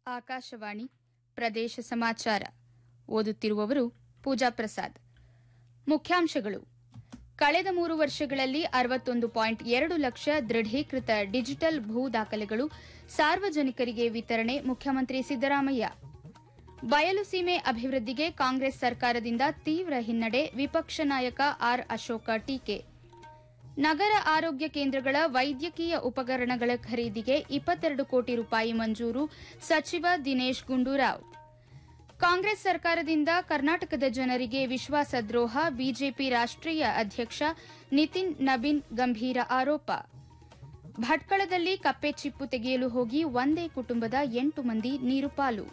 ಆಕಾಶವಾಣಿ ಪ್ರದೇಶ ಸಮಾಚಾರ ಓದುತ್ತಿರುವವರು ಪೂಜಾ ಪ್ರಸಾದ್ ಮುಖ್ಯಾಂಶಗಳು ಕಳೆದ ಮೂರು ವರ್ಷಗಳಲ್ಲಿ ಅರವತ್ತೊಂದು ಪಾಯಿಂಟ್ ಎರಡು ಲಕ್ಷ ದೃಢೀಕೃತ ಡಿಜಿಟಲ್ ಭೂ ದಾಖಲೆಗಳು ಸಾರ್ವಜನಿಕರಿಗೆ ವಿತರಣೆ ಮುಖ್ಯಮಂತ್ರಿ ಸಿದ್ದರಾಮಯ್ಯ ಬಯಲು ಸೀಮೆ ಅಭಿವೃದ್ಧಿಗೆ ಕಾಂಗ್ರೆಸ್ ಸರ್ಕಾರದಿಂದ ತೀವ್ರ ಹಿನ್ನಡೆ ವಿಪಕ್ಷ ನಾಯಕ ಆರ್ ಅಶೋಕ ಟೀಕೆ ನಗರ ಆರೋಗ್ಯ ಕೇಂದ್ರಗಳ ವೈದ್ಯಕೀಯ ಉಪಕರಣಗಳ ಖರೀದಿಗೆ ಇಪ್ಪತ್ತೆರಡು ಕೋಟಿ ರೂಪಾಯಿ ಮಂಜೂರು ಸಚಿವ ದಿನೇಶ್ ಗುಂಡೂರಾವ್ ಕಾಂಗ್ರೆಸ್ ಸರ್ಕಾರದಿಂದ ಕರ್ನಾಟಕದ ಜನರಿಗೆ ವಿಶ್ವಾಸದ್ರೋಹ ಬಿಜೆಪಿ ರಾಷ್ಟೀಯ ಅಧ್ಯಕ್ಷ ನಿತಿನ್ ನಬೀನ್ ಗಂಭೀರ ಆರೋಪ ಭಟ್ಕಳದಲ್ಲಿ ಕಪ್ಪೆ ಚಿಪ್ಪು ತೆಗೆಯಲು ಹೋಗಿ ಒಂದೇ ಕುಟುಂಬದ ಎಂಟು ಮಂದಿ ನೀರುಪಾಲು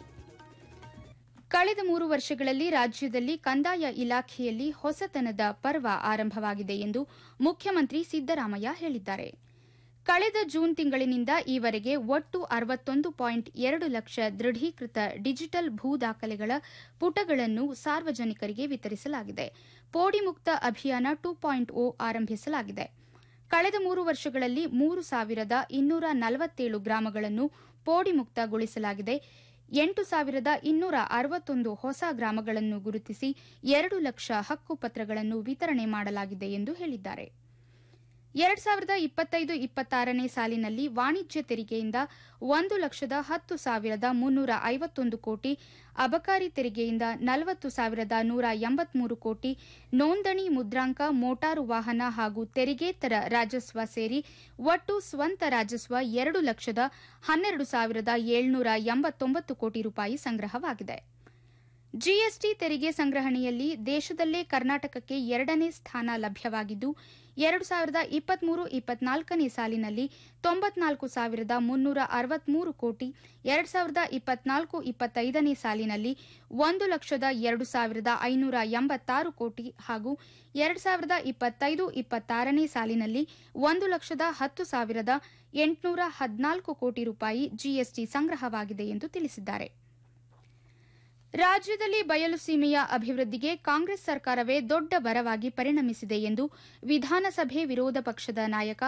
ಕಳೆದ ಮೂರು ವರ್ಷಗಳಲ್ಲಿ ರಾಜ್ಯದಲ್ಲಿ ಕಂದಾಯ ಇಲಾಖೆಯಲ್ಲಿ ಹೊಸತನದ ಪರ್ವ ಆರಂಭವಾಗಿದೆ ಎಂದು ಮುಖ್ಯಮಂತ್ರಿ ಸಿದ್ದರಾಮಯ್ಯ ಹೇಳಿದ್ದಾರೆ ಕಳೆದ ಜೂನ್ ತಿಂಗಳಿನಿಂದ ಈವರೆಗೆ ಒಟ್ಟು ಅರವತ್ತೊಂದು ಪಾಯಿಂಟ್ ಎರಡು ಲಕ್ಷ ದೃಢೀಕೃತ ಡಿಜಿಟಲ್ ಭೂ ದಾಖಲೆಗಳ ಪುಟಗಳನ್ನು ಸಾರ್ವಜನಿಕರಿಗೆ ವಿತರಿಸಲಾಗಿದೆ ಪೋಡಿ ಮುಕ್ತ ಅಭಿಯಾನ ಟೂ ಪಾಯಿಂಟ್ ಓ ಆರಂಭಿಸಲಾಗಿದೆ ಕಳೆದ ಮೂರು ವರ್ಷಗಳಲ್ಲಿ ಮೂರು ಸಾವಿರದ ಇನ್ನೂರ ನಲವತ್ತೇಳು ಗ್ರಾಮಗಳನ್ನು ಪೋಡಿ ಮುಕ್ತಗೊಳಿಸಲಾಗಿದೆ ಎಂಟು ಸಾವಿರದ ಇನ್ನೂರ ಅರವತ್ತೊಂದು ಹೊಸ ಗ್ರಾಮಗಳನ್ನು ಗುರುತಿಸಿ ಎರಡು ಲಕ್ಷ ಹಕ್ಕುಪತ್ರಗಳನ್ನು ವಿತರಣೆ ಮಾಡಲಾಗಿದೆ ಎಂದು ಹೇಳಿದ್ದಾರೆ ಎರಡು ಸಾವಿರದ ಇಪ್ಪತ್ತೈದು ಇಪ್ಪತ್ತಾರನೇ ಸಾಲಿನಲ್ಲಿ ವಾಣಿಜ್ಯ ತೆರಿಗೆಯಿಂದ ಒಂದು ಲಕ್ಷದ ಹತ್ತು ಸಾವಿರದ ಮುನ್ನೂರ ಐವತ್ತೊಂದು ಕೋಟಿ ಅಬಕಾರಿ ತೆರಿಗೆಯಿಂದ ನಲವತ್ತು ಸಾವಿರದ ನೂರ ಎಂಬತ್ಮೂರು ಕೋಟಿ ನೋಂದಣಿ ಮುದ್ರಾಂಕ ಮೋಟಾರು ವಾಹನ ಹಾಗೂ ತೆರಿಗೇತರ ರಾಜಸ್ವ ಸೇರಿ ಒಟ್ಟು ಸ್ವಂತ ರಾಜಸ್ವ ಎರಡು ಲಕ್ಷದ ಹನ್ನೆರಡು ಸಾವಿರದ ಏಳ್ನೂರ ಎಂಬತ್ತೊಂಬತ್ತು ಕೋಟಿ ರೂಪಾಯಿ ಸಂಗ್ರಹವಾಗಿದೆ ಜಿಎಸ್ಟಿ ತೆರಿಗೆ ಸಂಗ್ರಹಣೆಯಲ್ಲಿ ದೇಶದಲ್ಲೇ ಕರ್ನಾಟಕಕ್ಕೆ ಎರಡನೇ ಸ್ಥಾನ ಲಭ್ಯವಾಗಿದ್ದು ಎರಡು ಸಾವಿರದ ಇಪ್ಪತ್ಮೂರು ಇಪ್ಪತ್ನಾಲ್ಕನೇ ಸಾಲಿನಲ್ಲಿ ತೊಂಬತ್ನಾಲ್ಕು ಸಾವಿರದ ಮುನ್ನೂರ ಅರವತ್ಮೂರು ಕೋಟಿ ಎರಡು ಸಾವಿರದ ಇಪ್ಪತ್ನಾಲ್ಕು ಇಪ್ಪತ್ತೈದನೇ ಸಾಲಿನಲ್ಲಿ ಒಂದು ಲಕ್ಷದ ಎರಡು ಸಾವಿರದ ಐನೂರ ಎಂಬತ್ತಾರು ಕೋಟಿ ಹಾಗೂ ಎರಡು ಸಾವಿರದ ಇಪ್ಪತ್ತೈದು ಇಪ್ಪತ್ತಾರನೇ ಸಾಲಿನಲ್ಲಿ ಒಂದು ಲಕ್ಷದ ಹತ್ತು ಸಾವಿರದ ಎಂಟುನೂರ ಹದಿನಾಲ್ಕು ಕೋಟಿ ರೂಪಾಯಿ ಜಿಎಸ್ಟಿ ಸಂಗ್ರಹವಾಗಿದೆ ಎಂದು ತಿಳಿಸಿದ್ದಾರೆ ರಾಜ್ಯದಲ್ಲಿ ಬಯಲು ಸೀಮೆಯ ಅಭಿವೃದ್ಧಿಗೆ ಕಾಂಗ್ರೆಸ್ ಸರ್ಕಾರವೇ ದೊಡ್ಡ ಬರವಾಗಿ ಪರಿಣಮಿಸಿದೆ ಎಂದು ವಿಧಾನಸಭೆ ವಿರೋಧ ಪಕ್ಷದ ನಾಯಕ